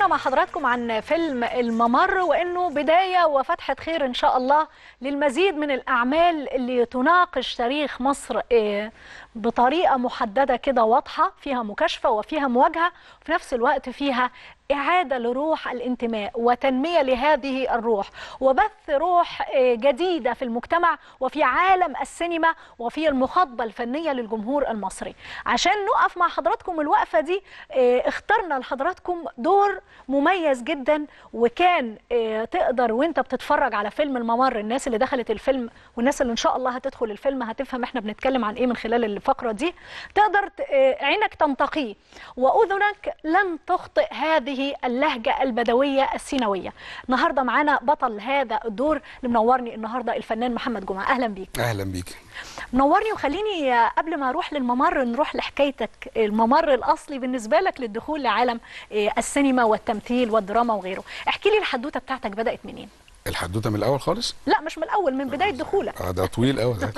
اتكلمنا مع حضراتكم عن فيلم الممر وانه بدايه وفتحه خير ان شاء الله للمزيد من الاعمال اللي تناقش تاريخ مصر آه، بطريقه محدده كده واضحه فيها مكاشفه وفيها مواجهه وفي نفس الوقت فيها إعادة لروح الانتماء وتنمية لهذه الروح وبث روح آه، جديدة في المجتمع وفي عالم السينما وفي المخاطبة الفنية للجمهور المصري عشان نقف مع حضراتكم الوقفة دي آه، اخترنا لحضراتكم دور مميز جدا وكان آه، تقدر وانت بتتفرج على فيلم الممر الناس اللي دخلت الفيلم والناس اللي ان شاء الله هتدخل الفيلم هتفهم احنا بنتكلم عن ايه من خلال الفقرة دي تقدر ت- آه، عينك تنتقيه وأذنك لن تخطئ هذه اللهجة البدوية السينوية النهاردة معانا بطل هذا الدور اللي منورني النهاردة الفنان محمد جمعة أهلا بيك اهلا بيك منورني وخليني آه، قبل ما اروح للممر نروح لحكايتك الممر الاصلي بالنسبه لك للدخول لعالم آه، السينما والتمثيل والدراما وغيره احكي لي الحدوته بتاعتك بدات منين الحدوته من الاول خالص لا مش من الاول من بدايه دخولك اه ده طويل قوي ده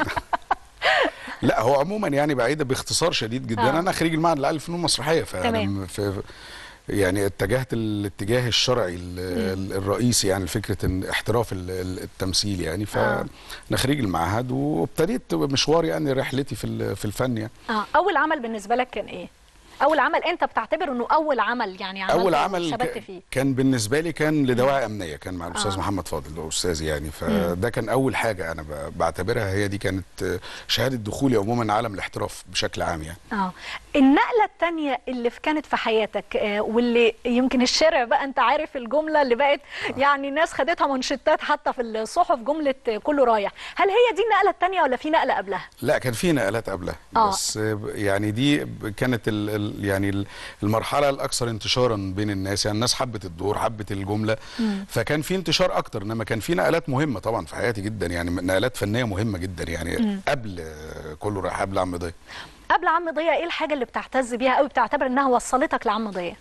لا هو عموما يعني بعيده باختصار شديد جدا آه. انا خريج المعهد العالي للفنون المسرحيه تمام. فانا في يعني اتجهت الاتجاه الشرعي ال- ال- الرئيسي يعني لفكره ان احتراف ال- ال- التمثيل يعني فانا خريج المعهد وابتديت مشوار يعني رحلتي في ال- في الفن يعني اه اول عمل بالنسبه لك كان ايه اول عمل انت بتعتبر انه اول عمل يعني عملته اول عمل شبكت ك- فيه كان بالنسبه لي كان لدواعي امنيه كان مع الاستاذ آه. محمد فاضل اللي هو استاذي يعني فده كان اول حاجه انا ب- بعتبرها هي دي كانت آه، شهاده دخولي عموما عالم الاحتراف بشكل عام يعني اه النقله الثانيه اللي في كانت في حياتك آه واللي يمكن الشارع بقى انت عارف الجمله اللي بقت يعني الناس خدتها منشطات حتى في الصحف جمله آه، كله رايح هل هي دي النقله الثانيه ولا في نقله قبلها لا كان في نقلات قبلها آه. بس آه، يعني دي ب- كانت ال ال يعني ال- المرحله الاكثر انتشارا بين الناس يعني الناس حبت الدور حبت الجمله فكان في انتشار اكتر انما كان في نقلات مهمه طبعا في حياتي جدا يعني نقلات فنيه مهمه جدا يعني قبل آه، كله رايح قبل عم ضيق قبل عم ضياء ايه الحاجه اللي بتعتز بيها قوي بتعتبر انها وصلتك لعم ضياء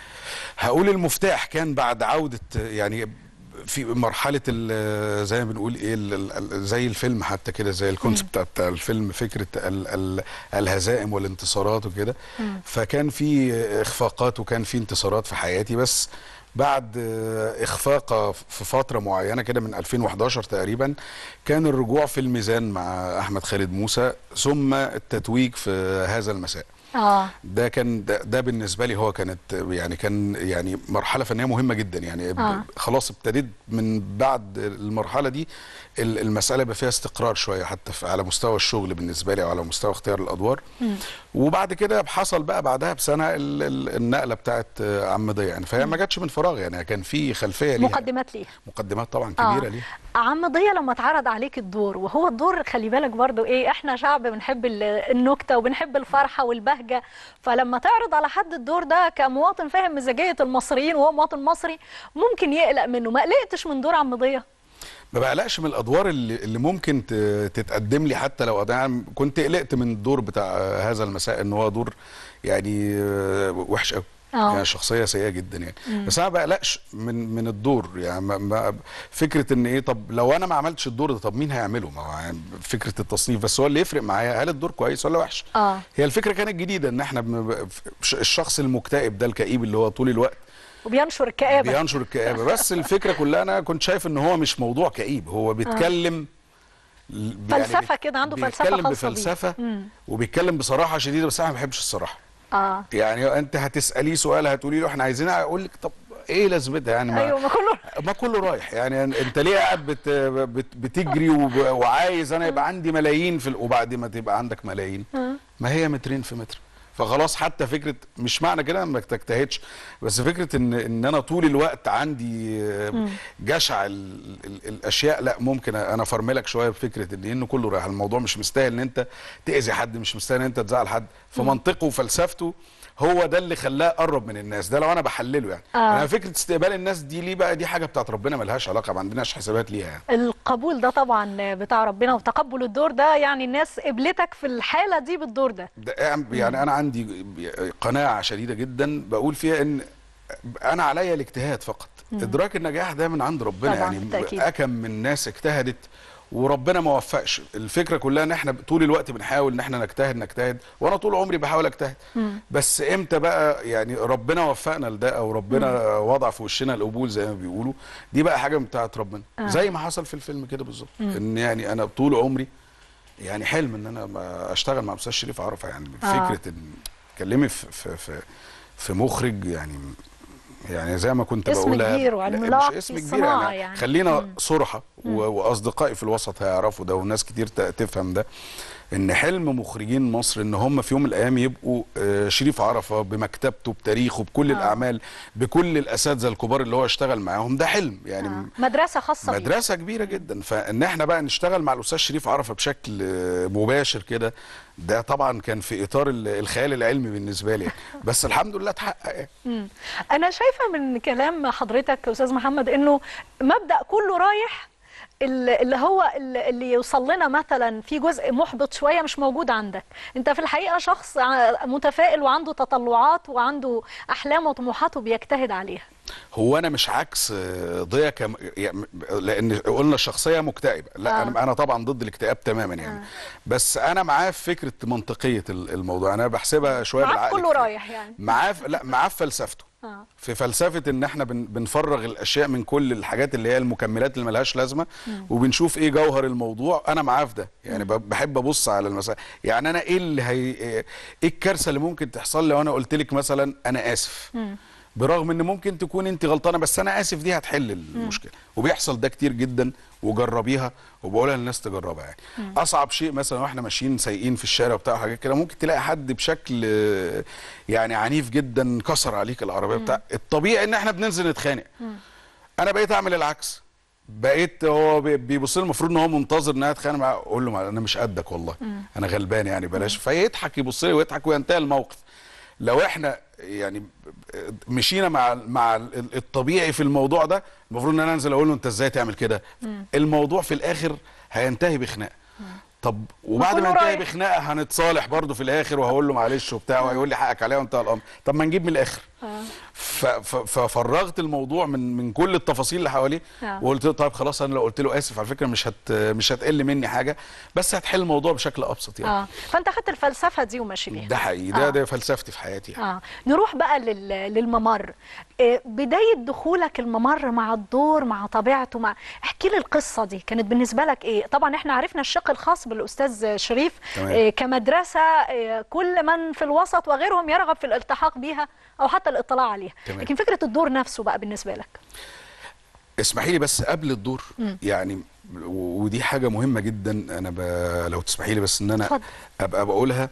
هقول المفتاح كان بعد عودة يعني في مرحلة ال- زي ما بنقول ايه ال- ال- زي الفيلم حتى كده زي الكونسبت بتاع الفيلم فكرة ال ال الهزائم والانتصارات وكده فكان في اخفاقات وكان في انتصارات في حياتي بس بعد اخفاقه في فتره معينه كده من 2011 تقريبا كان الرجوع في الميزان مع احمد خالد موسى ثم التتويج في هذا المساء اه ده كان ده, ده بالنسبه لي هو كانت يعني كان يعني مرحله فنيه مهمه جدا يعني ب- آه. خلاص ابتديت من بعد المرحله دي ال- المساله يبقى فيها استقرار شويه حتى في على مستوى الشغل بالنسبه لي او على مستوى اختيار الادوار وبعد كده حصل بقى بعدها بسنه ال- ال- النقله بتاعت آه، عم ضياء يعني فهي ما جاتش من فراغ يعني كان في خلفيه ليها مقدمات ليه مقدمات طبعا كبيره آه. ليها عم ضياء لما اتعرض عليك الدور وهو الدور خلي بالك برضو ايه احنا شعب بنحب ال- النكته وبنحب الفرحه والبهجه فلما تعرض على حد الدور ده كمواطن فاهم مزاجيه المصريين وهو مواطن مصري ممكن يقلق منه ما قلقتش من دور عم ضياء ما بقلقش من الادوار اللي, اللي ممكن ت- تتقدم لي حتى لو أنا يعني كنت قلقت من الدور بتاع آه، هذا المساء ان هو دور يعني آه، وحش قوي آه. يعني شخصيه سيئه جدا يعني بس انا ما بقلقش من من الدور يعني ما ما فكره ان ايه طب لو انا ما عملتش الدور ده طب مين هيعمله ما هو يعني فكره التصنيف بس هو اللي يفرق معايا هل الدور كويس ولا وحش اه هي الفكره كانت جديده ان احنا بن- الشخص المكتئب ده الكئيب اللي هو طول الوقت وبينشر الكآبه بينشر الكآبة بس الفكرة كلها أنا كنت شايف إن هو مش موضوع كئيب هو بيتكلم ل- يعني فلسفة كده، عنده فلسفة بيتكلم خاصة بيه. بفلسفة مم. وبيتكلم بصراحة شديدة بس أنا ما بحبش الصراحة اه يعني أنت هتسأليه سؤال هتقولي له إحنا عايزين أقول لك طب إيه لازمتها يعني ما ايوه ما كله ما كله رايح يعني انت ليه قاعد بت بت بتجري وب- وعايز انا يبقى عندي ملايين في ال- وبعد ما تبقى عندك ملايين ما هي مترين في متر فخلاص حتى فكره مش معنى كده انك تجتهدش بس فكره ان ان انا طول الوقت عندي آه، جشع ال ال الاشياء لا ممكن انا افرملك شويه بفكره ان انه كله رايح الموضوع مش مستاهل ان انت تاذي حد مش مستاهل ان انت تزعل حد فمنطقه وفلسفته هو ده اللي خلاه قرب من الناس ده لو انا بحلله يعني آه. انا فكره استقبال الناس دي ليه بقى دي حاجه بتاعت ربنا ملهاش علاقه ما عندناش حسابات ليها يعني القبول ده طبعا بتاع ربنا وتقبل الدور ده يعني الناس قبلتك في الحاله دي بالدور ده ده يعني انا عندي قناعه شديده جدا بقول فيها ان انا عليا الاجتهاد فقط ادراك النجاح ده من عند ربنا طبعاً، يعني بالتأكيد. اكم من ناس اجتهدت وربنا ما وفقش الفكره كلها ان احنا طول الوقت بنحاول ان احنا نجتهد نجتهد وانا طول عمري بحاول اجتهد بس امتى بقى يعني ربنا وفقنا لده او ربنا وضع في وشنا القبول زي ما بيقولوا دي بقى حاجه بتاعت ربنا آه. زي ما حصل في الفيلم كده بالظبط ان يعني انا طول عمري يعني حلم ان انا ما اشتغل مع استاذ شريف عرفه يعني آه. فكره ان تكلمي في في في, في مخرج يعني يعني زي ما كنت اسم بقولها كبير لا، وعملاق مش اسم في كبير الصناعة يعني, يعني. خلينا مم. صرحة و- واصدقائي في الوسط هيعرفوا ده وناس كتير ت- تفهم ده ان حلم مخرجين مصر ان هم في يوم من الايام يبقوا آه، شريف عرفه بمكتبته بتاريخه بكل آه. الاعمال بكل الاساتذه الكبار اللي هو اشتغل معاهم ده حلم يعني آه. مدرسه خاصه بيه مدرسه كبيره جدا فان احنا بقى نشتغل مع الاستاذ شريف عرفه بشكل آه، مباشر كده ده طبعا كان في اطار ال- الخيال العلمي بالنسبه لي بس الحمد لله اتحقق يعني. مم. انا شايفه من كلام حضرتك يا استاذ محمد انه مبدا كله رايح ال- اللي هو ال- اللي يوصل لنا مثلا في جزء محبط شويه مش موجود عندك انت في الحقيقه شخص ع- متفائل وعنده تطلعات وعنده احلام وطموحات وبيجتهد عليها هو انا مش عكس آه، ضيا كم... يعني لان قلنا الشخصيه مكتئبه لا آه. انا انا طبعا ضد الاكتئاب تماما يعني بس انا معاه في فكره منطقيه ال- الموضوع انا بحسبها شويه معاك بالعقل كله كتير. رايح يعني معاه في... لا معاه في فلسفته آه. في فلسفه ان احنا بن... بنفرغ الاشياء من كل الحاجات اللي هي المكملات اللي ملهاش لازمه وبنشوف ايه جوهر الموضوع انا معاه في ده يعني ب- بحب ابص على المسائل يعني انا ايه اللي هي ايه الكارثه اللي ممكن تحصل لي لو انا قلت لك مثلا انا اسف برغم ان ممكن تكون انت غلطانه بس انا اسف دي هتحل المشكله وبيحصل ده كتير جدا وجربيها وبقولها للناس تجربها يعني اصعب شيء مثلا واحنا ماشيين سايقين في الشارع بتاع حاجات كده ممكن تلاقي حد بشكل آه، يعني عنيف جدا كسر عليك العربيه بتاع الطبيعي ان احنا بننزل نتخانق انا بقيت اعمل العكس بقيت هو بي- بيبص لي المفروض ان هو منتظر ان انا اتخانق معاه اقول له ما- انا مش قدك والله انا غلبان يعني بلاش فيضحك يبص لي ويضحك وينتهي الموقف لو احنا يعني مشينا مع مع ال- الطبيعي في الموضوع ده المفروض ان انا انزل اقول له انت ازاي تعمل كده الموضوع في الاخر هينتهي بخناقه طب وبعد كله ما ينتهي رايح. بخناقه هنتصالح برضه في الاخر وهقول له معلش وبتاع وهيقول لي حقك عليا وانتهى الامر طب ما نجيب من الاخر ف- ف- ففرغت الموضوع من من كل التفاصيل اللي حواليه آه. وقلت له طيب خلاص انا لو قلت له اسف على فكره مش هت مش هتقل مني حاجه بس هتحل الموضوع بشكل ابسط يعني اه فانت خدت الفلسفه دي وماشي بيها ده حقيقي ده آه. ده فلسفتي في حياتي يعني. اه نروح بقى لل... للممر آه، بدايه دخولك الممر مع الدور مع طبيعته مع احكي لي القصه دي كانت بالنسبه لك ايه طبعا احنا عرفنا الشق الخاص بالاستاذ شريف تمام. آه، كمدرسه آه، كل من في الوسط وغيرهم يرغب في الالتحاق بيها او حتى الاطلاع عليها تمام. لكن فكره الدور نفسه بقى بالنسبه لك اسمحي لي بس قبل الدور يعني و- ودي حاجه مهمه جدا انا ب... لو تسمحي لي بس ان انا اتفضل. ابقى بقولها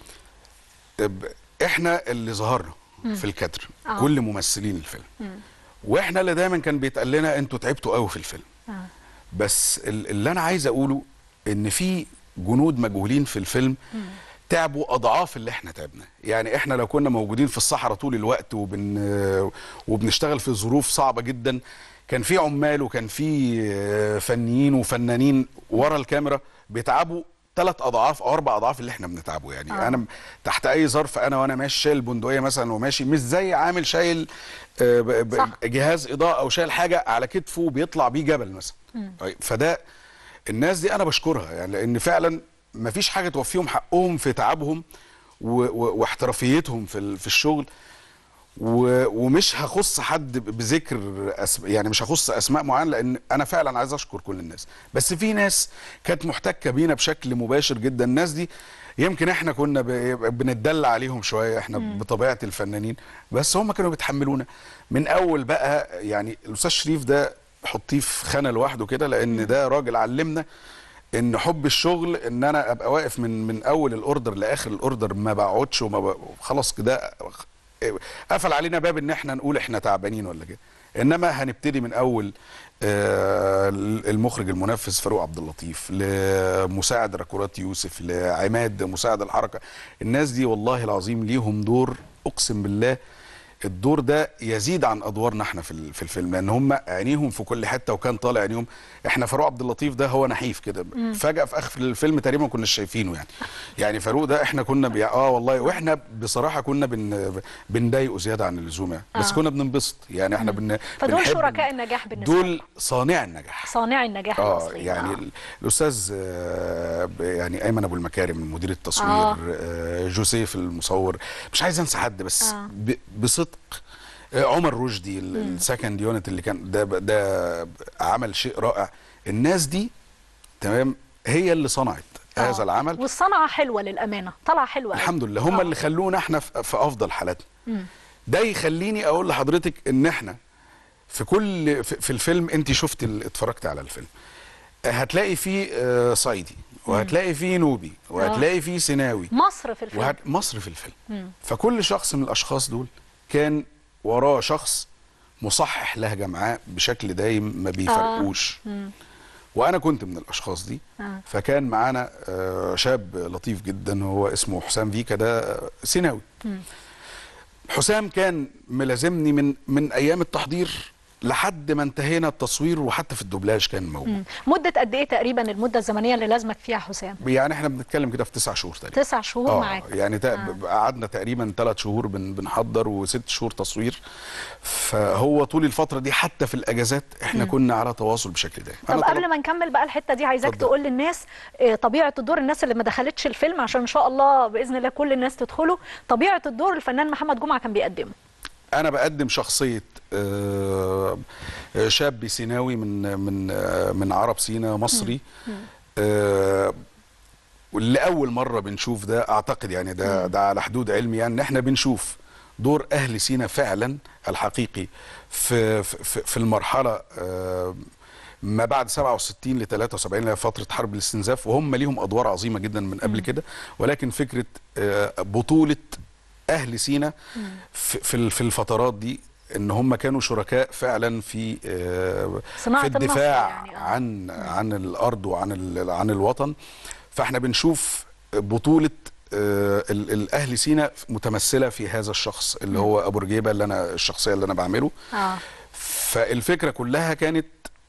ب- احنا اللي ظهرنا في الكادر آه. كل ممثلين الفيلم واحنا اللي دايما كان بيتقال لنا انتوا تعبتوا قوي في الفيلم آه. بس ال- اللي انا عايز اقوله ان في جنود مجهولين في الفيلم تعبوا اضعاف اللي احنا تعبنا يعني احنا لو كنا موجودين في الصحراء طول الوقت وبن وبنشتغل في ظروف صعبه جدا كان في عمال وكان في آه، فنيين وفنانين ورا الكاميرا بيتعبوا ثلاث اضعاف او اربع اضعاف اللي احنا بنتعبه يعني آه. آه. انا تحت اي ظرف انا وانا ماشي شايل بندقيه مثلا وماشي مش زي عامل شايل آه، ب- ب- صح. جهاز اضاءه او شايل حاجه على كتفه بيطلع بيه جبل مثلا طيب فده الناس دي انا بشكرها يعني لان فعلا ما فيش حاجه توفيهم حقهم في تعبهم و- و- واحترافيتهم في ال- في الشغل و- ومش هخص حد ب- بذكر أسم... يعني مش هخص اسماء معينه لان انا فعلا عايز اشكر كل الناس بس في ناس كانت محتكه بينا بشكل مباشر جدا الناس دي يمكن احنا كنا ب... بنتدلع عليهم شويه احنا بطبيعه الفنانين بس هم كانوا بيتحملونا من اول بقى يعني الاستاذ شريف ده حطيه في خانه لوحده كده لان ده راجل علمنا ان حب الشغل ان انا ابقى واقف من من اول الاوردر لاخر الاوردر ما بقعدش وما ب... خلاص كده قفل علينا باب ان احنا نقول احنا تعبانين ولا كده انما هنبتدي من اول آه، المخرج المنفذ فاروق عبد اللطيف لمساعد راكورات يوسف لعماد مساعد الحركه الناس دي والله العظيم ليهم دور اقسم بالله الدور ده يزيد عن ادوارنا احنا في ال- في الفيلم لان هم عينيهم في كل حته وكان طالع عينيهم احنا فاروق عبد اللطيف ده هو نحيف كده فجاه في اخر الفيلم تقريبا ما كناش شايفينه يعني يعني فاروق ده احنا كنا بي... اه والله واحنا بصراحه كنا بن... بنضايقه زياده عن اللزوم يعني بس آه. كنا بننبسط يعني احنا بن... فدول بنحب شركاء النجاح بالنسبه دول لكم. صانع النجاح صانعي النجاح اه المصري يعني ال- الاستاذ آه، ب- يعني ايمن ابو المكارم مدير التصوير آه. آه. جوزيف المصور مش عايز انسى حد بس آه. ب- بصدق آه، عمر رشدي ال- السكند يونت اللي كان ده ده عمل شيء رائع الناس دي تمام هي اللي صنعت آه. هذا العمل والصنعه حلوه للامانه طلع حلوه أوي. الحمد لله هم آه. اللي خلونا احنا في في افضل حالاتنا ده يخليني اقول لحضرتك ان احنا في كل في, في الفيلم انت شفت ال- اتفرجت على الفيلم هتلاقي فيه آه، صعيدي وهتلاقي فيه نوبي وهتلاقي فيه سيناوي مصر في الفيلم وهت... مصر في الفيلم فكل شخص من الاشخاص دول كان وراه شخص مصحح لهجه معاه بشكل دايم ما بيفرقوش وانا كنت من الاشخاص دي آه. فكان معانا آه، شاب لطيف جدا هو اسمه حسام فيكا ده آه، سيناوي حسام كان ملازمني من من ايام التحضير لحد ما انتهينا التصوير وحتى في الدوبلاج كان موجود مم. مده قد ايه تقريبا المده الزمنيه اللي لازمك فيها حسام يعني احنا بنتكلم كده في تسع شهور تقريبا تسع شهور معاك يعني تا- ب- قعدنا تقريبا ثلاث شهور بن بنحضر وست شهور تصوير فهو طول الفتره دي حتى في الاجازات احنا كنا على تواصل بشكل دائم طب أنا قبل طلب- ما نكمل بقى الحته دي عايزاك اتفضل. تقول للناس آه، طبيعه الدور الناس اللي ما دخلتش الفيلم عشان ان شاء الله باذن الله كل الناس تدخله طبيعه الدور الفنان محمد جمعه كان بيقدمه انا بقدم شخصيه آه، آه، شاب سيناوي من من آه، من عرب سينا مصري آه، واللي اول مره بنشوف ده اعتقد يعني ده ده على حدود علمي يعني ان احنا بنشوف دور اهل سينا فعلا الحقيقي في في, في المرحله آه، ما بعد 67 ل 73 اللي هي فتره حرب الاستنزاف وهم ليهم ادوار عظيمه جدا من قبل كده ولكن فكره آه، بطوله اهل سينا في في ال- في الفترات دي ان هم كانوا شركاء فعلا في آه، صناعة في النصر الدفاع يعني، آه. عن عن الارض وعن ال- عن الوطن فاحنا بنشوف بطوله آه، ال- الاهل سينا متمثله في هذا الشخص اللي هو ابو رجيبه اللي انا الشخصيه اللي انا بعمله اه فالفكره كلها كانت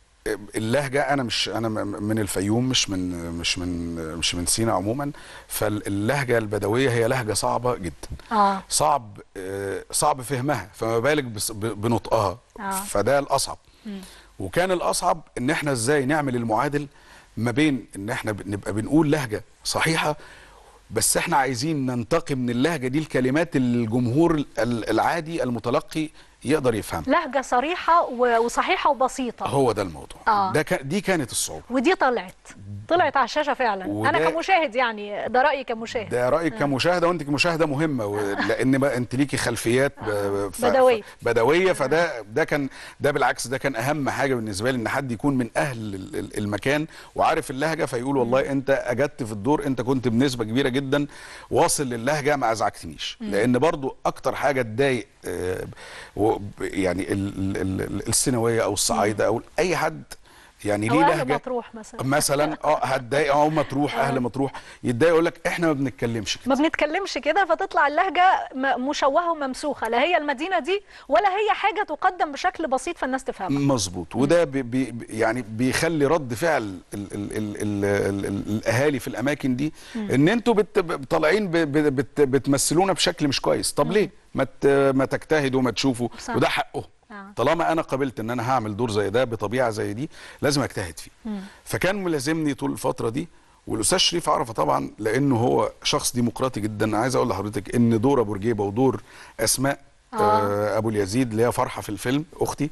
اللهجه انا مش انا م- من الفيوم مش من مش من مش من سينا عموما فاللهجه البدويه هي لهجه صعبه جدا اه صعب آه، صعب فهمها فما بالك بس- ب- بنطقها آه. فده الاصعب وكان الاصعب ان احنا ازاي نعمل المعادل ما بين ان احنا ب- نبقى بنقول لهجه صحيحه بس احنا عايزين ننتقي من اللهجه دي الكلمات اللي الجمهور ال- العادي المتلقي يقدر يفهمها لهجه صريحه و- وصحيحه وبسيطه هو ده الموضوع آه. ده كان دي كانت الصعوبه ودي طلعت طلعت على الشاشه فعلا وده- انا كمشاهد يعني ده رايي كمشاهد ده رايك كمشاهده وانت كمشاهده مهمه و... لان بقى انت ليكي خلفيات ب... ف... بدوية. ف... بدويه فده ده كان ده بالعكس ده كان اهم حاجه بالنسبه لي ان حد يكون من اهل ال- ال- المكان وعارف اللهجه فيقول والله انت اجدت في الدور انت كنت بنسبه كبيره جدا واصل للهجه ما ازعجتنيش لان برضو اكتر حاجه تضايق آه، و- ب- يعني ال... ال... ال... السيناويه او الصعايده او اي حد يعني او ليه اهل لهجه مطروح مثلا مثلا اه هتضايق اه مطروح اهل مطروح يتضايق يقول لك احنا ما بنتكلمش كده ما بنتكلمش كده فتطلع اللهجه م- مشوهه وممسوخه لا هي المدينه دي ولا هي حاجه تقدم بشكل بسيط فالناس تفهمها مظبوط وده بي بي يعني بيخلي رد فعل ال ال ال ال ال ال الاهالي في الاماكن دي ان انتوا بت ب- طالعين ب- ب- بت بتمثلونا بشكل مش كويس طب ليه ما ت- ما تجتهدوا ما تشوفوا صح. وده حقه آه. طالما انا قبلت ان انا هعمل دور زي ده بطبيعه زي دي لازم اجتهد فيه فكان ملازمني طول الفتره دي والاستاذ شريف عرفه طبعا لانه هو شخص ديمقراطي جدا عايز اقول لحضرتك ان دور ابو رجيبه ودور اسماء آه. آه ابو اليزيد اللي هي فرحه في الفيلم اختي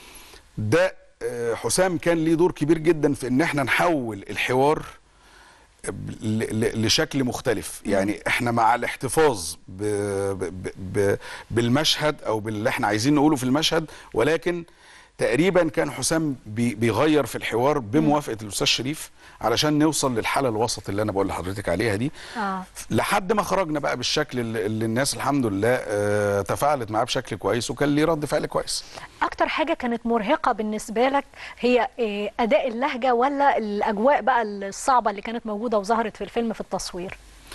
ده آه، حسام كان ليه دور كبير جدا في ان احنا نحول الحوار ل- ل- لشكل مختلف يعني احنا مع الاحتفاظ ب ب ب بالمشهد او باللي احنا عايزين نقوله في المشهد ولكن تقريبا كان حسام بي بيغير في الحوار بموافقه الاستاذ شريف علشان نوصل للحاله الوسط اللي انا بقول لحضرتك عليها دي آه. لحد ما خرجنا بقى بالشكل اللي اللي الناس الحمد لله آه، تفاعلت معاه بشكل كويس وكان ليه رد فعل كويس اكتر حاجه كانت مرهقه بالنسبه لك هي إيه، اداء اللهجه ولا الاجواء بقى الصعبه اللي كانت موجوده وظهرت في الفيلم في التصوير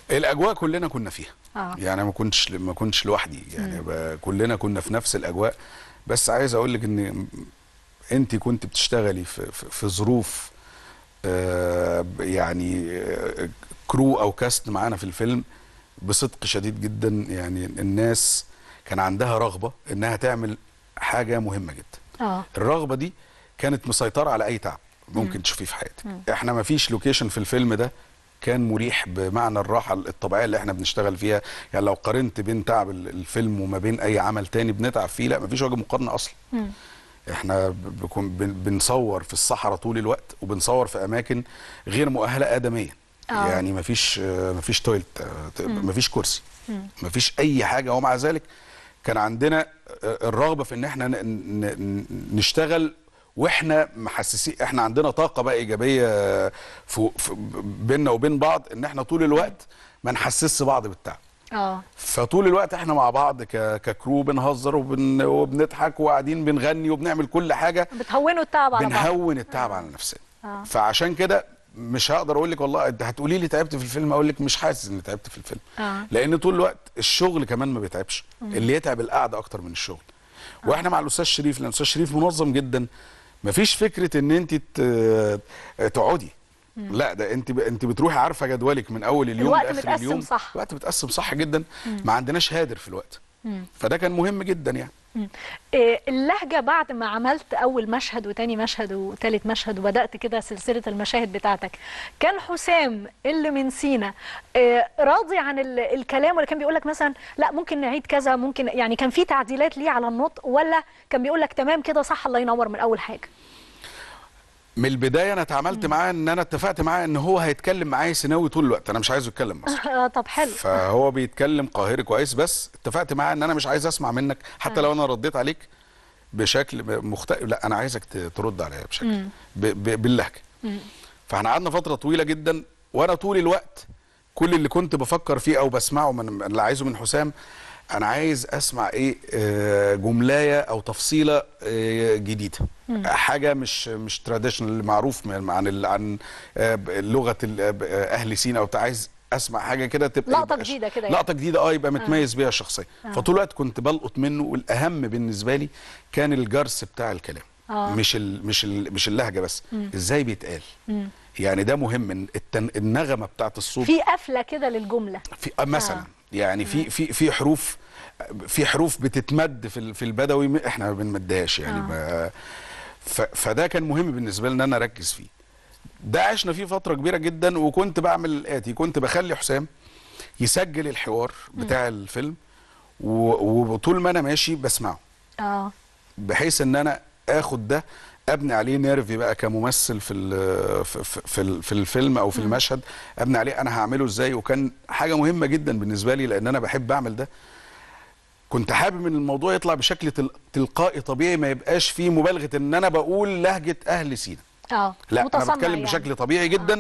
الاجواء كلنا كنا فيها آه. يعني ما كنتش ما كنتش لوحدي يعني ب- كلنا كنا في نفس الاجواء بس عايز اقول لك ان انت كنت بتشتغلي في في, في ظروف آه، يعني آه، كرو او كاست معانا في الفيلم بصدق شديد جدا يعني الناس كان عندها رغبه انها تعمل حاجه مهمه جدا اه الرغبه دي كانت مسيطره على اي تعب ممكن تشوفيه في حياتك احنا ما فيش لوكيشن في الفيلم ده كان مريح بمعنى الراحه الطبيعيه اللي احنا بنشتغل فيها يعني لو قارنت بين تعب ال- الفيلم وما بين اي عمل تاني بنتعب فيه لا ما فيش وجه مقارنه اصلا مم. احنا ب- بكون بن- بنصور في الصحراء طول الوقت وبنصور في اماكن غير مؤهله ادميا آه. يعني مفيش آه، مفيش تويلت آه، ت- مفيش كرسي مفيش اي حاجه ومع ذلك كان عندنا آه، الرغبه في ان احنا ن- ن- ن- نشتغل واحنا محسسين احنا عندنا طاقه بقى ايجابيه آه، في في- بيننا وبين بعض ان احنا طول الوقت ما نحسسش بعض بالتعب اه فطول الوقت احنا مع بعض ك- ككرو بنهزر وبن وبنضحك وقاعدين بنغني وبنعمل كل حاجه بتهونوا التعب على بعض بنهون التعب على نفسنا آه. فعشان كده مش هقدر اقول لك والله انت هتقولي لي تعبت في الفيلم اقول لك مش حاسس اني تعبت في الفيلم آه. لان طول الوقت الشغل كمان ما بيتعبش اللي يتعب القعده اكتر من الشغل واحنا مع الاستاذ شريف لان الاستاذ شريف منظم جدا مفيش فكره ان انت ت- تقعدي لا ده انت ب... انت بتروحي عارفه جدولك من اول اليوم الوقت لاخر متقسم اليوم صح. الوقت متقسم صح جدا ما عندناش هادر في الوقت فده كان مهم جدا يعني مم. إيه، اللهجة بعد ما عملت أول مشهد وتاني مشهد وتالت مشهد وبدأت كده سلسلة المشاهد بتاعتك كان حسام اللي من سينا إيه، راضي عن ال- الكلام ولا كان بيقول لك مثلا لا ممكن نعيد كذا ممكن يعني كان في تعديلات ليه على النطق ولا كان بيقول لك تمام كده صح الله ينور من أول حاجة من البدايه انا اتعاملت معاه ان انا اتفقت معاه ان هو هيتكلم معايا سيناوي طول الوقت انا مش عايزه يتكلم مصري آه، طب حلو فهو بيتكلم قاهري كويس بس اتفقت معاه ان انا مش عايز اسمع منك حتى لو انا رديت عليك بشكل مختلف لا انا عايزك ت- ترد عليا بشكل ب... ب... باللهجه فاحنا قعدنا فتره طويله جدا وانا طول الوقت كل اللي كنت بفكر فيه او بسمعه من اللي عايزه من حسام انا عايز اسمع ايه آه، جملايه او تفصيله آه، جديده حاجه مش مش تراديشنال معروف من- عن ال- عن آه، ب- لغه ال- آه، ب- آه، اهل سينا او بتاع عايز اسمع حاجه كده تبقى لقطة يبقى ش- جديدة كده يعني. لقطه جديده اه يبقى متميز بيها الشخصيه فطول الوقت كنت بلقط منه والاهم بالنسبه لي كان الجرس بتاع الكلام آه. مش ال مش ال مش اللهجه بس ازاي بيتقال يعني ده مهم إن التن النغمه بتاعت الصوت في قفلة كده للجملة في آه، مثلا آه. يعني في في في حروف في حروف بتتمد في ال- في البدوي م- احنا ما بنمدهاش يعني آه. ما ف فده كان مهم بالنسبه لي ان انا اركز فيه ده عشنا فيه فتره كبيره جدا وكنت بعمل الاتي كنت بخلي حسام يسجل الحوار بتاع الفيلم و- وطول ما انا ماشي بسمعه اه بحيث ان انا اخد ده ابني عليه نيرفي بقى كممثل في ال- في في- في ال- في الفيلم او في المشهد ابني عليه انا هعمله ازاي وكان حاجه مهمه جدا بالنسبه لي لان انا بحب اعمل ده كنت حابب ان الموضوع يطلع بشكل تل- تلقائي طبيعي ما يبقاش فيه مبالغه ان انا بقول لهجه اهل سينا اه لا متصنع انا بتكلم يعني. بشكل طبيعي جدا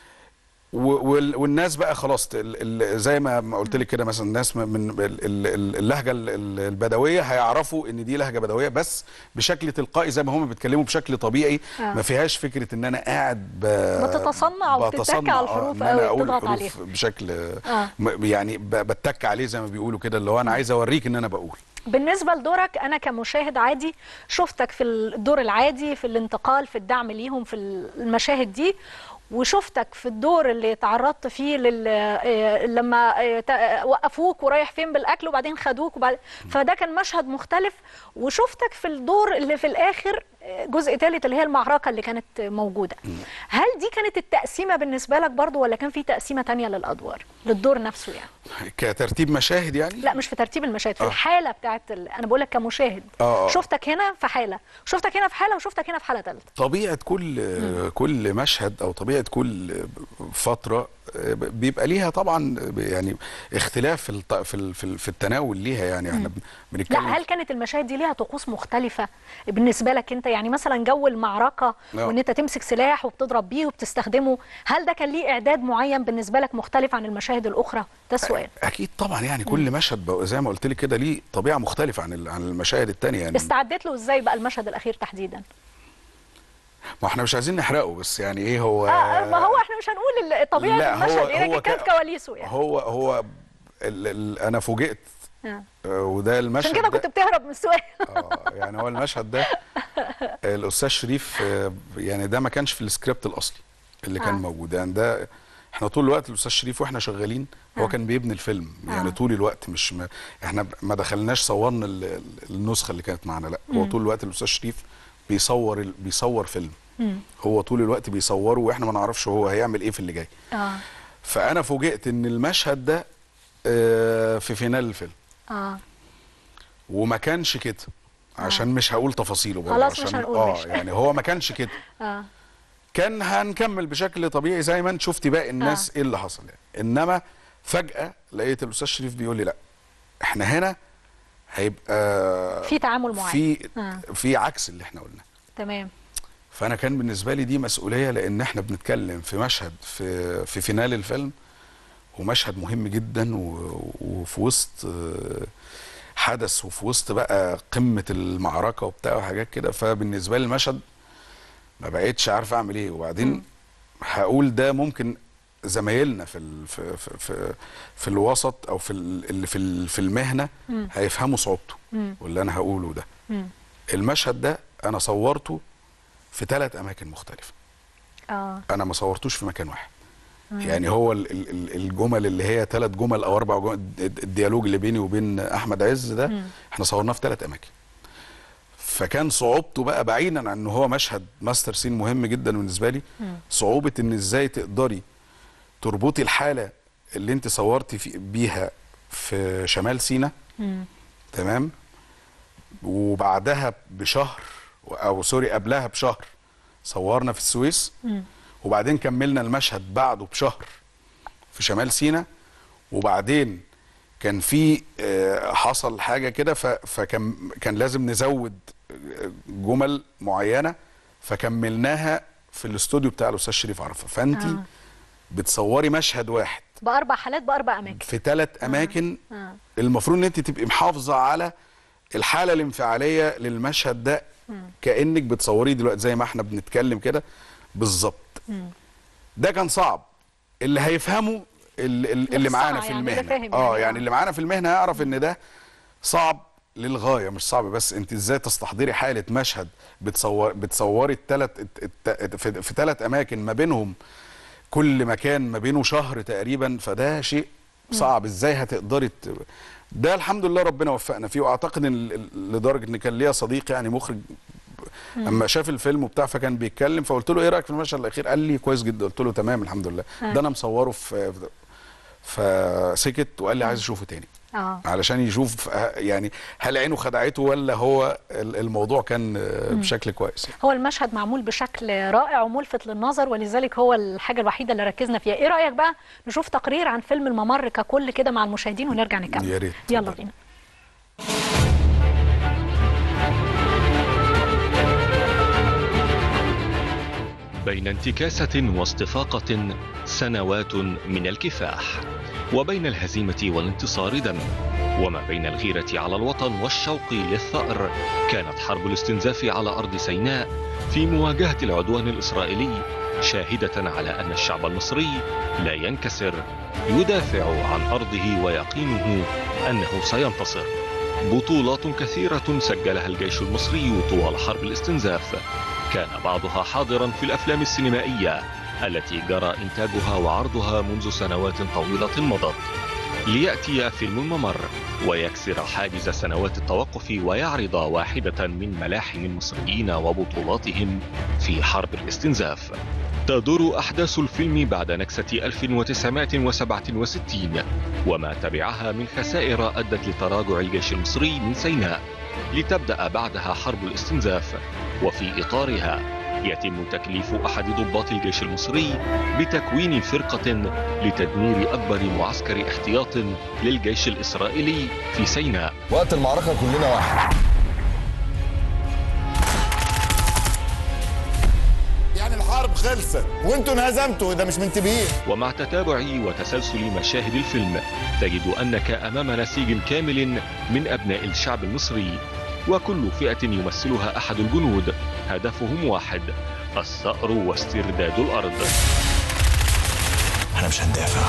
و- وال- والناس بقى خلاص ال- ال- زي ما ما قلت لك كده مثلا الناس من- من ال- ال- ال- اللهجه ال- ال- البدويه هيعرفوا ان دي لهجه بدويه بس بشكل تلقائي زي ما هم بيتكلموا بشكل طبيعي آه. ما فيهاش فكره ان انا قاعد ب... بتتصنع وبتتك بتصنع، على آه، الحروف ان انا أوي اقول وبتضغط الحروف عليها. بشكل آه. م- يعني ب- بتك عليه زي ما بيقولوا كده اللي هو انا عايز اوريك ان انا بقول بالنسبة لدورك أنا كمشاهد عادي شفتك في الدور العادي في الانتقال في الدعم ليهم في المشاهد دي وشفتك في الدور اللي تعرضت فيه لل... آه، لما آه، ت- آه، وقفوك ورايح فين بالأكل وبعدين خدوك وبعد... فده كان مشهد مختلف وشفتك في الدور اللي في الآخر آه، جزء ثالث اللي هي المعركة اللي كانت موجودة هل دي كانت التقسيمة بالنسبة لك برضو ولا كان في تقسيمة تانية للأدوار للدور نفسه يعني كترتيب مشاهد يعني لا مش في ترتيب المشاهد في آه. الحاله بتاعت ال... انا بقول لك كمشاهد آه، آه. شفتك هنا في حاله شفتك هنا في حاله وشفتك هنا في حاله ثالثه طبيعه كل كل مشهد او طبيعه كل فتره بيبقى ليها طبعا يعني اختلاف في الط- في ال- في ال- في التناول ليها يعني احنا بن- بنتكلم لا هل كانت المشاهد دي ليها طقوس مختلفه بالنسبه لك انت يعني مثلا جو المعركه آه. وان انت تمسك سلاح وبتضرب بيه وبتستخدمه هل ده كان ليه اعداد معين بالنسبه لك مختلف عن المشاهد الاخرى ده السؤال اكيد طبعا يعني كل مشهد بقى زي ما قلت لك كده ليه طبيعه مختلفه عن ال- عن المشاهد التانية يعني استعدت له ازاي بقى المشهد الاخير تحديدا ما احنا مش عايزين نحرقه بس يعني ايه هو آه ما هو احنا مش هنقول ال- طبيعه لا، هو- المشهد ايه هو لكن كانت ك- كواليسه يعني هو هو ال ال انا فوجئت آه. آه، وده المشهد عشان كده ده- كنت بتهرب من السؤال اه يعني هو المشهد ده الاستاذ شريف آه، يعني ده ما كانش في السكريبت الاصلي اللي كان آه. موجود يعني ده احنا طول الوقت الاستاذ شريف واحنا شغالين هو آه. كان بيبني الفيلم يعني آه. طول الوقت مش ما احنا ب- ما دخلناش صورنا ال- ال- النسخه اللي كانت معانا لا هو طول الوقت الاستاذ شريف بيصور ال- بيصور فيلم مم. هو طول الوقت بيصوره واحنا ما نعرفش هو هيعمل ايه في اللي جاي اه فانا فوجئت ان المشهد ده آه، في فينال الفيلم اه وما كانش كده عشان مش هقول تفاصيله برضه خلاص مش عشان هنقول اه ماشي. يعني هو ما كانش كده اه كان هنكمل بشكل طبيعي زي ما انت شفتي باقي الناس آه. ايه اللي حصل يعني انما فجأة لقيت الاستاذ شريف بيقول لي لا احنا هنا هيبقى في تعامل معين في آه. في عكس اللي احنا قلناه تمام فانا كان بالنسبه لي دي مسؤوليه لان احنا بنتكلم في مشهد في في فينال الفيلم ومشهد مهم جدا و- وفي وسط آه، حدث وفي وسط بقى قمه المعركه وبتاع وحاجات كده فبالنسبه لي المشهد ما بقتش عارف اعمل ايه وبعدين هقول ده ممكن زمايلنا في ال في في في, في الوسط او في ال- اللي في ال- في المهنه مم. هيفهموا صعوبته مم. واللي انا هقوله ده مم. المشهد ده انا صورته في ثلاث اماكن مختلفه اه انا ما صورتوش في مكان واحد يعني هو ال- ال- ال- الجمل اللي هي ثلاث جمل او اربع جمل الد- الديالوج اللي بيني وبين احمد عز ده مم. احنا صورناه في ثلاث اماكن فكان صعوبته بقى بعيدا عن ان هو مشهد ماستر سين مهم جدا بالنسبه لي مم. صعوبه ان ازاي تقدري تربطي الحاله اللي انت صورتي في بيها في شمال سيناء مم. تمام وبعدها بشهر او سوري قبلها بشهر صورنا في السويس مم. وبعدين كملنا المشهد بعده بشهر في شمال سيناء وبعدين كان في آه، حصل حاجه كده ف- فكان كان لازم نزود آه، جمل معينه فكملناها في الاستوديو بتاع الاستاذ شريف عرفه فانت آه. بتصوري مشهد واحد باربع حالات باربع اماكن في ثلاث اماكن اه المفروض ان انت تبقي محافظه على الحاله الانفعاليه للمشهد ده كانك بتصوريه دلوقتي زي ما احنا بنتكلم كده بالظبط مم. ده كان صعب اللي هيفهمه اللي, اللي معانا في يعني اللي المهنه فاهم اه يعني، يعني آه. اللي معانا في المهنه يعرف ان ده صعب للغايه مش صعب بس انت ازاي تستحضري حاله مشهد بتصور بتصوري الثلاث في, في ثلاث اماكن ما بينهم كل مكان ما بينه شهر تقريبا فده شيء صعب ازاي هتقدري ت... ده الحمد لله ربنا وفقنا فيه واعتقد ان ال- ال- لدرجه ان كان ليا صديق يعني مخرج اما شاف الفيلم وبتاع فكان بيتكلم فقلت له ايه رايك في المشهد الاخير قال لي كويس جدا قلت له تمام الحمد لله آه. ده انا مصوره في فسكت وقال لي عايز اشوفه تاني اه علشان يشوف ه- يعني هل عينه خدعته ولا هو ال- الموضوع كان آه، بشكل كويس يعني. هو المشهد معمول بشكل رائع وملفت للنظر ولذلك هو الحاجه الوحيده اللي ركزنا فيها ايه رايك بقى نشوف تقرير عن فيلم الممر ككل كده مع المشاهدين ونرجع نكمل يا ريت. يلا اتفضل. بينا بين انتكاسة واصطفاقة سنوات من الكفاح وبين الهزيمة والانتصار دم وما بين الغيرة على الوطن والشوق للثأر كانت حرب الاستنزاف على أرض سيناء في مواجهة العدوان الإسرائيلي شاهدة على أن الشعب المصري لا ينكسر يدافع عن أرضه ويقينه أنه سينتصر بطولات كثيرة سجلها الجيش المصري طوال حرب الاستنزاف كان بعضها حاضرا في الافلام السينمائيه التي جرى انتاجها وعرضها منذ سنوات طويله مضت لياتي فيلم الممر ويكسر حاجز سنوات التوقف ويعرض واحده من ملاحم المصريين وبطولاتهم في حرب الاستنزاف تدور احداث الفيلم بعد نكسه 1967 وما تبعها من خسائر ادت لتراجع الجيش المصري من سيناء لتبدا بعدها حرب الاستنزاف وفي اطارها يتم تكليف احد ضباط الجيش المصري بتكوين فرقه لتدمير اكبر معسكر احتياط للجيش الاسرائيلي في سيناء وقت المعركة كلنا واحد يعني الحرب خلصت وانتوا انهزمتوا ده مش منتبهين ومع تتابع وتسلسل مشاهد الفيلم تجد انك امام نسيج كامل من ابناء الشعب المصري وكل فئه يمثلها احد الجنود هدفهم واحد الثأر واسترداد الأرض احنا مش هندافع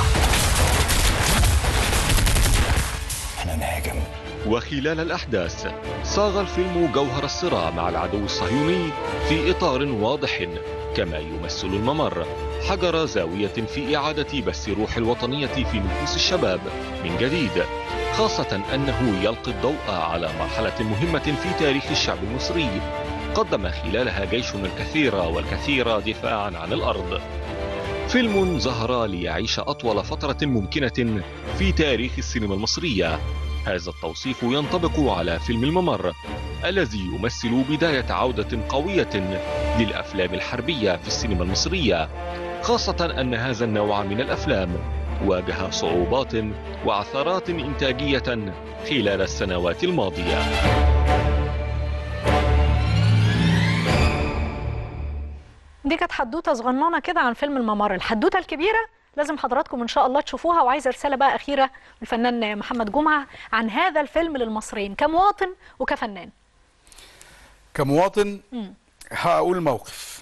احنا نهاجم وخلال الأحداث صاغ الفيلم جوهر الصراع مع العدو الصهيوني في إطار واضح كما يمثل الممر حجر زاوية في إعادة بث روح الوطنية في نفوس الشباب من جديد خاصة أنه يلقي الضوء على مرحلة مهمة في تاريخ الشعب المصري قدم خلالها جيشنا الكثير والكثير دفاعا عن الأرض فيلم ظهر ليعيش أطول فترة ممكنة في تاريخ السينما المصرية هذا التوصيف ينطبق على فيلم الممر الذي يمثل بداية عودة قوية للأفلام الحربية في السينما المصرية خاصة أن هذا النوع من الأفلام واجه صعوبات وعثرات إنتاجية خلال السنوات الماضية دي كانت حدوته صغننه كده عن فيلم الممر الحدوته الكبيره لازم حضراتكم ان شاء الله تشوفوها وعايزه رساله بقى اخيره الفنان محمد جمعه عن هذا الفيلم للمصريين كمواطن وكفنان كمواطن هقول موقف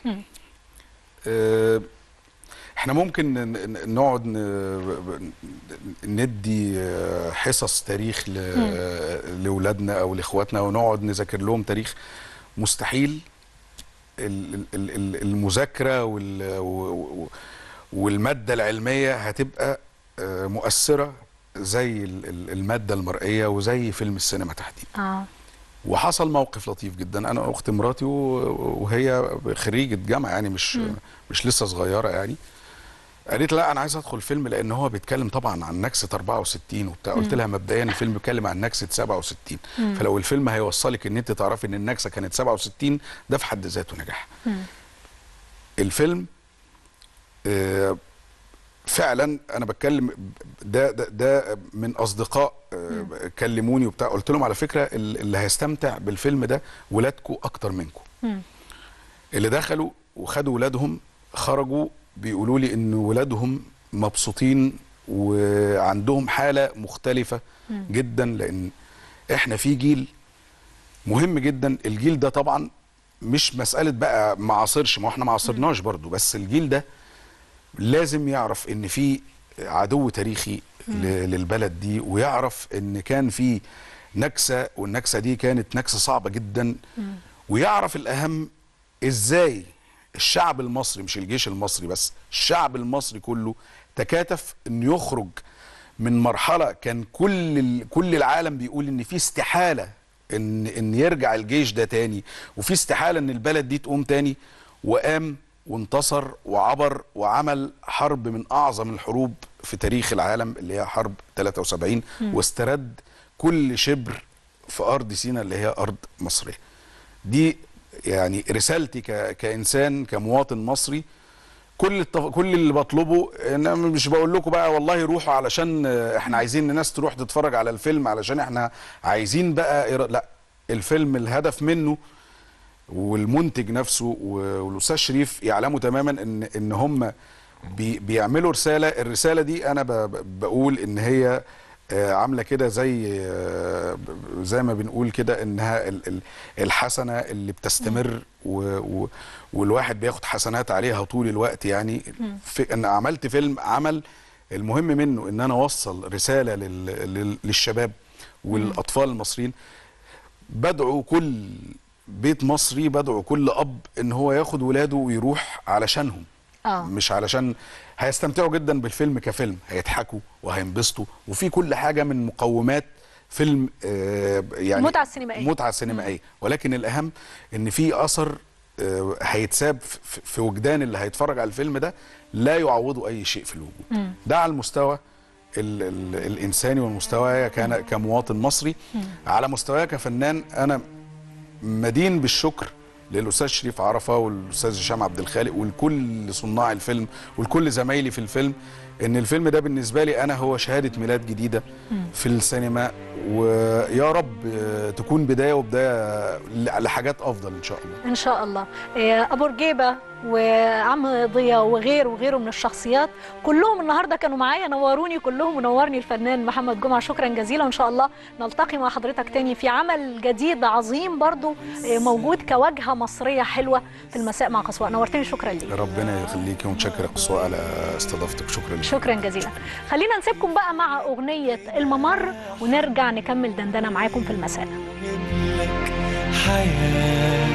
آه، احنا ممكن ن- ن- نقعد ن- ندي آه، حصص تاريخ ل- لاولادنا او لاخواتنا ونقعد نذاكر لهم تاريخ مستحيل ال- ال- ال- ال- المذاكره وال- و- و- والماده العلميه هتبقى آه، مؤثره زي ال- ال- الماده المرئيه وزي فيلم السينما تحديدا اه وحصل موقف لطيف جدا انا اخت مراتي و- وهي خريجه جامعه يعني مش مش لسه صغيره يعني قالت لا انا عايز ادخل فيلم لان هو بيتكلم طبعا عن نكسه 64 وبتاع قلت لها مبدئيا الفيلم بيتكلم عن نكسه 67 فلو الفيلم هيوصلك ان انت تعرفي ان النكسه كانت 67 ده في حد ذاته نجاح الفيلم آه، فعلا انا بتكلم ده ده, ده من اصدقاء آه، كلموني وبتاع قلت لهم على فكره ال- اللي هيستمتع بالفيلم ده ولادكم اكتر منكم اللي دخلوا وخدوا ولادهم خرجوا بيقولوا لي ان ولادهم مبسوطين وعندهم حاله مختلفه جدا لان احنا في جيل مهم جدا الجيل ده طبعا مش مساله بقى ما عاصرش ما احنا ما عاصرناش برضو بس الجيل ده لازم يعرف ان في عدو تاريخي ل- للبلد دي ويعرف ان كان في نكسه والنكسه دي كانت نكسه صعبه جدا ويعرف الاهم ازاي الشعب المصري مش الجيش المصري بس الشعب المصري كله تكاتف انه يخرج من مرحله كان كل ال- كل العالم بيقول ان في استحاله ان ان يرجع الجيش ده تاني وفي استحاله ان البلد دي تقوم تاني وقام وانتصر وعبر وعمل حرب من اعظم الحروب في تاريخ العالم اللي هي حرب 73 واسترد كل شبر في ارض سيناء اللي هي ارض مصريه دي يعني رسالتي ك... كانسان كمواطن مصري كل التف... كل اللي بطلبه انا مش بقول لكم بقى والله روحوا علشان احنا عايزين الناس تروح تتفرج على الفيلم علشان احنا عايزين بقى إر- لا الفيلم الهدف منه والمنتج نفسه و- والاستاذ شريف يعلموا تماما ان ان هم بي بيعملوا رساله الرساله دي انا ب- ب- بقول ان هي آه، عامله كده زي آه، ب- زي ما بنقول كده انها ال- ال- الحسنه اللي بتستمر و و والواحد بياخد حسنات عليها طول الوقت يعني في ان عملت فيلم عمل المهم منه ان انا اوصل رساله لل لل للشباب والاطفال المصريين بدعو كل بيت مصري بدعو كل اب ان هو ياخد ولاده ويروح علشانهم آه. مش علشان هيستمتعوا جدا بالفيلم كفيلم هيضحكوا وهينبسطوا وفي كل حاجه من مقومات فيلم آه يعني متعة سينمائية. متعه سينمائيه ولكن الاهم ان في اثر آه هيتساب في- في وجدان اللي هيتفرج على الفيلم ده لا يعوضه اي شيء في الوجود ده على المستوى ال ال الانساني والمستوى كان كمواطن مصري على مستواي كفنان انا مدين بالشكر للاستاذ شريف عرفه والاستاذ هشام عبد الخالق ولكل صناع الفيلم ولكل زمايلي في الفيلم ان الفيلم ده بالنسبه لي انا هو شهاده ميلاد جديده في السينما ويا رب آه، تكون بدايه وبدايه لحاجات افضل ان شاء الله ان شاء الله إيه، ابو رجيبه وعم ضياء وغير وغيره من الشخصيات كلهم النهارده كانوا معايا نوروني كلهم ونورني الفنان محمد جمعه شكرا جزيلا وان شاء الله نلتقي مع حضرتك تاني في عمل جديد عظيم برضو آه، موجود كواجهه مصريه حلوه في المساء مع قصواء نورتني شكرا ليك ربنا يخليكي ومتشكر يا قصوى على استضافتك شكرا لك شكرا جزيلا خلينا نسيبكم بقى مع اغنيه الممر ونرجع نكمل دندنه معاكم في المساء حياه